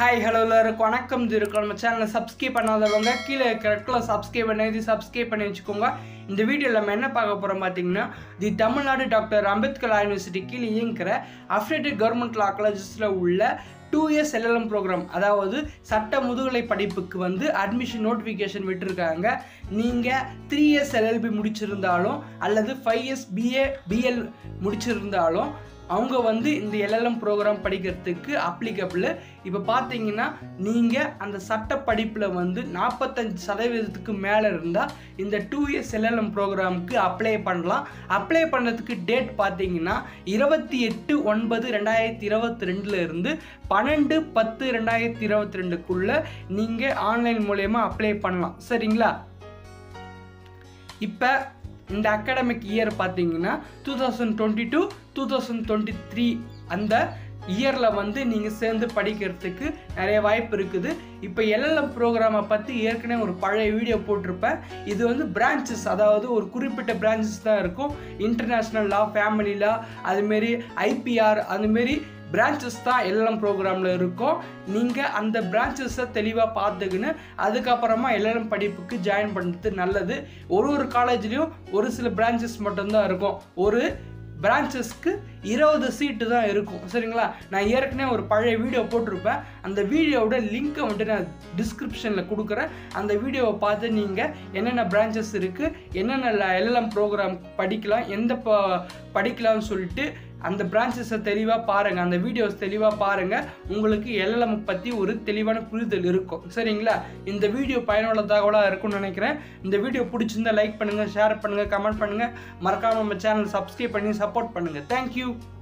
hi hello எல்லாருக்கும் வணக்கம் இது இருக்கிற நம்ம சேனலை சப்ஸ்கிரைப் பண்ணாதவங்க கீழே இருக்கிற சப்ஸ்கிரைப் பண்ணி சப்ஸ்கிரைப் பண்ணி வச்சுக்கோங்க இந்த வீடியோவில் நம்ம என்ன பார்க்க போகிறோம் பார்த்தீங்கன்னா the Tamil Nadu doctor Ambedkar university கீழே இயங்குகிற அஃபிலேட்டட் கவர்மெண்ட் லா காலேஜஸில் உள்ள டூ இயர்ஸ் எல்எல்எம் ப்ரோக்ராம் அதாவது சட்ட முதுகலை படிப்புக்கு வந்து அட்மிஷன் நோட்டிஃபிகேஷன் விட்டுருக்காங்க நீங்கள் த்ரீ இயர்ஸ் எல்எல்பி முடிச்சிருந்தாலும் அல்லது ஃபைவ் இயர்ஸ் பிஏ பிஎல் முடிச்சிருந்தாலும் அவங்க வந்து இந்த எல்எல்எம் ப்ரோக்ராம் படிக்கிறதுக்கு அப்ளிகபிள் இப்போ பார்த்தீங்கன்னா நீங்கள் அந்த சட்ட படிப்பில் வந்து நாற்பத்தஞ்சு சதவீதத்துக்கு மேலே இருந்தால் இந்த டூ இயர்ஸ் எல்எல்எம் ப்ரோக்ராமுக்கு அப்ளை பண்ணலாம் அப்ளை பண்ணுறதுக்கு டேட் பார்த்தீங்கன்னா இருபத்தி எட்டு ஒன்பது ரெண்டாயிரத்தி இருபத்தி ரெண்டில் இருந்து பன்னெண்டு பத்து ரெண்டாயிரத்தி இருபத்தி ரெண்டுக்குள்ளே நீங்கள் ஆன்லைன் மூலயமா அப்ளை பண்ணலாம் சரிங்களா இப்போ இந்த அகாடமிக் இயர் பார்த்தீங்கன்னா two thousand twenty two two thousand twenty three அந்த இயரில் வந்து நீங்கள் சேர்ந்து படிக்கிறதுக்கு நிறைய வாய்ப்பு இருக்குது இப்போ எல்எல்எம் ப்ரோக்ராமை பற்றி ஏற்கனவே ஒரு பழைய வீடியோ போட்டிருப்பேன் இது வந்து பிரான்ச்சஸ் அதாவது ஒரு குறிப்பிட்ட பிரான்ச்சஸ் தான் இருக்கும் இன்டர்நேஷ்னல் லா ஃபேமிலி லா அதுமாரி ஐபிஆர் அதுமாரி பிரான்ச்சஸ் தான் எல்எல்எம் ப்ரோக்ராமில் இருக்கும் நீங்கள் அந்த பிரான்ச்சஸை தெளிவாக பார்த்துக்கின்னு அதுக்கப்புறமா எல்எல்எம் படிப்புக்கு ஜாயின் பண்ணுறது நல்லது ஒரு ஒரு காலேஜ்லேயும் ஒரு சில பிரான்ச்சஸ் மட்டும்தான் இருக்கும் ஒரு பிரான்ச்சஸ்க்கு இருபது சீட்டு தான் இருக்கும் சரிங்களா நான் ஏற்கனவே ஒரு பழைய வீடியோ போட்டிருப்பேன் அந்த வீடியோவோட லிங்க்கை வந்துட்டு நான் டிஸ்கிரிப்ஷனில் கொடுக்குறேன் அந்த வீடியோவை பார்த்து நீங்கள் என்னென்ன பிரான்ச்சஸ் இருக்குது என்னென்ன எல்எல்எம் ப்ரோக்ராம் படிக்கலாம் எந்த ப படிக்கலாம்னு சொல்லிட்டு அந்த பிரான்ச்சஸை தெளிவாக பாருங்கள் அந்த வீடியோஸ் தெளிவாக பாருங்கள் உங்களுக்கு எல்எல்எம் பற்றி ஒரு தெளிவான புரிதல் இருக்கும் சரிங்களா இந்த வீடியோ பயனுள்ள தகவலாக இருக்கும்னு நினைக்கிறேன் இந்த வீடியோ பிடிச்சிருந்தா லைக் பண்ணுங்கள் ஷேர் பண்ணுங்கள் கமெண்ட் பண்ணுங்கள் மறக்காமல் நம்ம சேனல் சப்ஸ்கிரைப் பண்ணி சப்போர்ட் பண்ணுங்கள் தேங்க்யூ